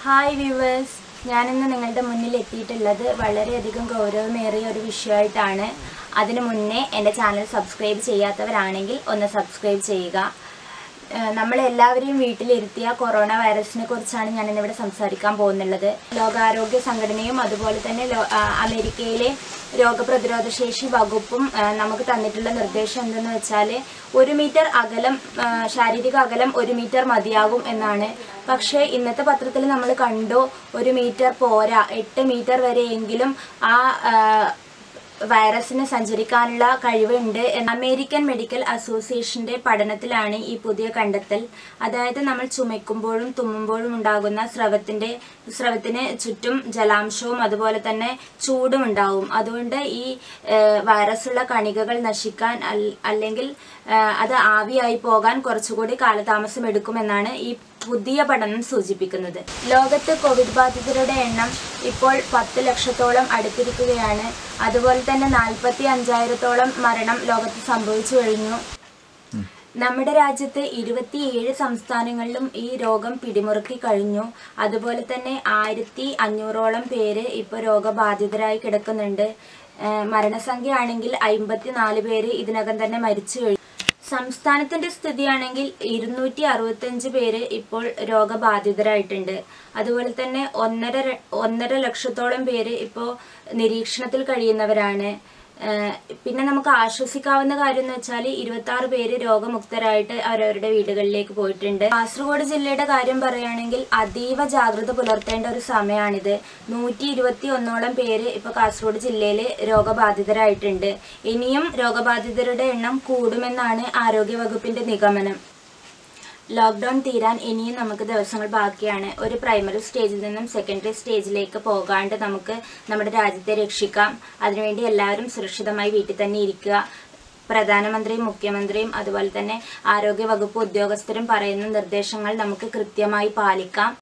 hi viewers ഞാനിന്ന് നിങ്ങളുടെ മുന്നിൽ എത്തിയിട്ടുള്ളത് വളരെയധികം ഗൗരവമേറിയ ഒരു വിഷയമായിട്ടാണ് അതിനു മുന്നേ എൻ്റെ ചാനൽ സബ്സ്ക്രൈബ് ചെയ്യാത്തവരാണെങ്കിൽ ഒന്ന് സബ്സ്ക്രൈബ് ചെയ്യുക ഏഹ് നമ്മളെല്ലാവരെയും വീട്ടിലിരുത്തിയ കൊറോണ വൈറസിനെ കുറിച്ചാണ് ഞാൻ ഇന്നിവിടെ സംസാരിക്കാൻ പോകുന്നുള്ളത് ലോകാരോഗ്യ സംഘടനയും അതുപോലെ തന്നെ ലോ- ആ, അമേരിക്കയിലെ രോഗപ്രതിരോധ ശേഷി വകുപ്പും ആ, നമുക്ക് തന്നിട്ടുള്ള നിർദ്ദേശം എന്തെന്ന് വെച്ചാൽ ഒരു മീറ്റർ അകലം ആ, ശാരീരിക അകലം ഒരു മീറ്റർ മതിയാകും എന്നാണ് പക്ഷേ ഇന്നത്തെ പത്രത്തിൽ നമ്മൾ കണ്ടു ഒരു മീറ്റർ പോരാ എട്ട് മീറ്റർ വരെയെങ്കിലും ആ ആ, വൈറസിന് സഞ്ചരിക്കാനുള്ള കഴിവുണ്ട് എന്ന് അമേരിക്കൻ മെഡിക്കൽ അസോസിയേഷന്റെ പഠനത്തിലാണ് ഈ പുതിയ കണ്ടെത്തൽ അതായത് നമ്മൾ ചുമയ്ക്കുമ്പോഴും തുമ്മുമ്പോഴും ഉണ്ടാകുന്ന സ്രവത്തിന്റെ സ്രവത്തിന് ചുറ്റും ജലാംശവും അതുപോലെ തന്നെ ചൂടും ഉണ്ടാവും അതുകൊണ്ട് ഈ ഏഹ്, വൈറസുള്ള കണികകൾ നശിക്കാൻ അൽ- അല്ലെങ്കിൽ ഏഹ്, അത് ആവിയായി പോകാൻ കുറച്ചുകൂടി കാലതാമസം എടുക്കുമെന്നാണ് ഈ പുതിയ പഠനം സൂചിപ്പിക്കുന്നത് ലോകത്ത് കോവിഡ് ബാധിതരുടെ എണ്ണം ഇപ്പോൾ പത്ത് ലക്ഷത്തോളം അടുത്തിരിക്കുകയാണ് അതുപോലെ തന്നെ നാൽപ്പത്തി അഞ്ചായിരത്തോളം മരണം ലോകത്ത് സംഭവിച്ചു കഴിഞ്ഞു നമ്മുടെ രാജ്യത്ത് ഇരുപത്തിയേഴ് സംസ്ഥാനങ്ങളിലും ഈ രോഗം പിടിമുറുക്കി കഴിഞ്ഞു അതുപോലെ തന്നെ ആയിരത്തി അഞ്ഞൂറോളം പേര് ഇപ്പോൾ രോഗബാധിതരായി കിടക്കുന്നുണ്ട് ഏഹ് മരണസംഖ്യ ആണെങ്കിൽ അമ്പത്തിനാല് പേര് ഇതിനകം തന്നെ മരിച്ചു കഴിഞ്ഞു സംസ്ഥാനത്തിന്റെ സ്ഥിതിയാണെങ്കിൽ ഇരുന്നൂറ്റി അറുപത്തഞ്ച് പേര് ഇപ്പോൾ രോഗബാധിതരായിട്ടുണ്ട് അതുപോലെ തന്നെ ഒന്നര ര- ഒന്നര ലക്ഷത്തോളം പേര് ഇപ്പോൾ നിരീക്ഷണത്തിൽ കഴിയുന്നവരാണ് ഏഹ് പിന്നെ നമുക്ക് ആശ്വസിക്കാവുന്ന കാര്യം എന്ന് വെച്ചാൽ ഇരുപത്തി ആറ് പേര് രോഗമുക്തരായിട്ട് അവരവരുടെ വീടുകളിലേക്ക് പോയിട്ടുണ്ട് കാസർഗോഡ് ജില്ലയുടെ കാര്യം പറയുകയാണെങ്കിൽ അതീവ ജാഗ്രത പുലർത്തേണ്ട ഒരു സമയമാണിത് നൂറ്റി ഇരുപത്തി ഒന്നോളം പേര് ഇപ്പൊ കാസർഗോഡ് ജില്ലയിൽ രോഗബാധിതരായിട്ടുണ്ട് ഇനിയും രോഗബാധിതരുടെ എണ്ണം കൂടുമെന്നാണ് ആരോഗ്യ വകുപ്പിന്റെ നിഗമനം ലോക്ക്ഡൗൺ തീരാൻ ഇനിയും നമുക്ക് ദിവസങ്ങൾ ബാക്കിയാണ് ഒരു പ്രൈമറി സ്റ്റേജിൽ നിന്നും സെക്കൻഡറി സ്റ്റേജിലേക്ക് പോകാണ്ട് നമുക്ക് നമ്മുടെ രാജ്യത്തെ രക്ഷിക്കാം അതിനുവേണ്ടി എല്ലാവരും സുരക്ഷിതമായി വീട്ടിൽ തന്നെ ഇരിക്കുക പ്രധാനമന്ത്രിയും മുഖ്യമന്ത്രിയും അതുപോലെ തന്നെ ആരോഗ്യ വകുപ്പ് ഉദ്യോഗസ്ഥരും പറയുന്ന നിർദ്ദേശങ്ങൾ നമുക്ക് കൃത്യമായി പാലിക്കാം